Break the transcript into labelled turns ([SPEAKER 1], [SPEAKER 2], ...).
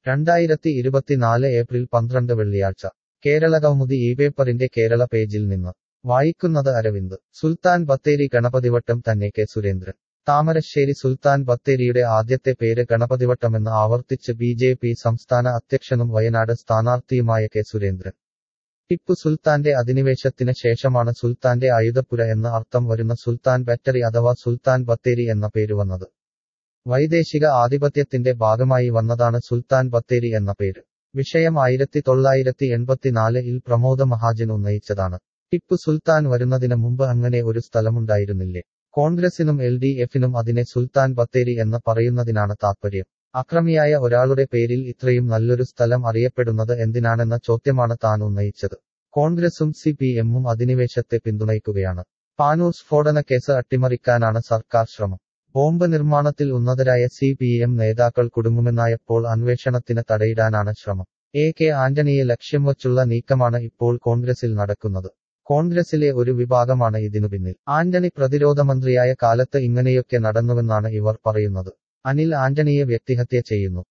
[SPEAKER 1] രണ്ടായിരത്തി ഇരുപത്തിനാല് ഏപ്രിൽ പന്ത്രണ്ട് വെള്ളിയാഴ്ച കേരളകൗമുദി ഈ പേപ്പറിന്റെ കേരള പേജിൽ നിന്ന് വായിക്കുന്നത് അരവിന്ദ് സുൽത്താൻ ബത്തേരി ഗണപതിവട്ടം തന്നെ കെ സുരേന്ദ്രൻ താമരശ്ശേരി സുൽത്താൻ ബത്തേരിയുടെ ആദ്യത്തെ പേര് ഗണപതിവട്ടമെന്ന് ആവർത്തിച്ച് ബി ജെ പി സംസ്ഥാന അധ്യക്ഷനും വയനാട് സ്ഥാനാർത്ഥിയുമായ കെ സുരേന്ദ്രൻ ടിപ്പു സുൽത്താന്റെ അധിനിവേശത്തിന് ശേഷമാണ് സുൽത്താന്റെ ആയുധപ്പുര എന്ന അർത്ഥം വരുന്ന സുൽത്താൻ ബാറ്ററി അഥവാ സുൽത്താൻ ബത്തേരി എന്ന പേര് വന്നത് വൈദേശിക ആധിപത്യത്തിന്റെ ഭാഗമായി വന്നതാണ് സുൽത്താൻ ബത്തേരി എന്ന പേര് വിഷയം ആയിരത്തി തൊള്ളായിരത്തി എൺപത്തിനാലിൽ പ്രമോദ മഹാജൻ ഉന്നയിച്ചതാണ് ടിപ്പു സുൽത്താൻ വരുന്നതിന് മുമ്പ് അങ്ങനെ ഒരു സ്ഥലമുണ്ടായിരുന്നില്ലേ കോൺഗ്രസിനും എൽ ഡി എഫിനും അതിനെ സുൽത്താൻ ബത്തേരി എന്ന് പറയുന്നതിനാണ് താത്പര്യം അക്രമിയായ ഒരാളുടെ പേരിൽ ഇത്രയും നല്ലൊരു സ്ഥലം അറിയപ്പെടുന്നത് എന്തിനാണെന്ന ചോദ്യമാണ് താൻ ഉന്നയിച്ചത് കോൺഗ്രസും സി പി എമ്മും അധിനിവേശത്തെ പിന്തുണയ്ക്കുകയാണ് പാനൂർ സ്ഫോടന കേസ് അട്ടിമറിക്കാനാണ് സർക്കാർ ശ്രമം ബോംബ് നിർമ്മാണത്തിൽ ഉന്നതരായ സി പി എം നേതാക്കൾ കുടുങ്ങുമെന്നായപ്പോൾ അന്വേഷണത്തിന് തടയിടാനാണ് ശ്രമം എ കെ ആന്റണിയെ ലക്ഷ്യം വച്ചുള്ള നീക്കമാണ് ഇപ്പോൾ കോൺഗ്രസിൽ നടക്കുന്നത് കോൺഗ്രസിലെ ഒരു വിഭാഗമാണ് ഇതിനു പിന്നിൽ ആന്റണി പ്രതിരോധ മന്ത്രിയായ കാലത്ത് ഇങ്ങനെയൊക്കെ നടന്നുവെന്നാണ് ഇവർ പറയുന്നത് അനിൽ ആന്റണിയെ വ്യക്തിഹത്യ ചെയ്യുന്നു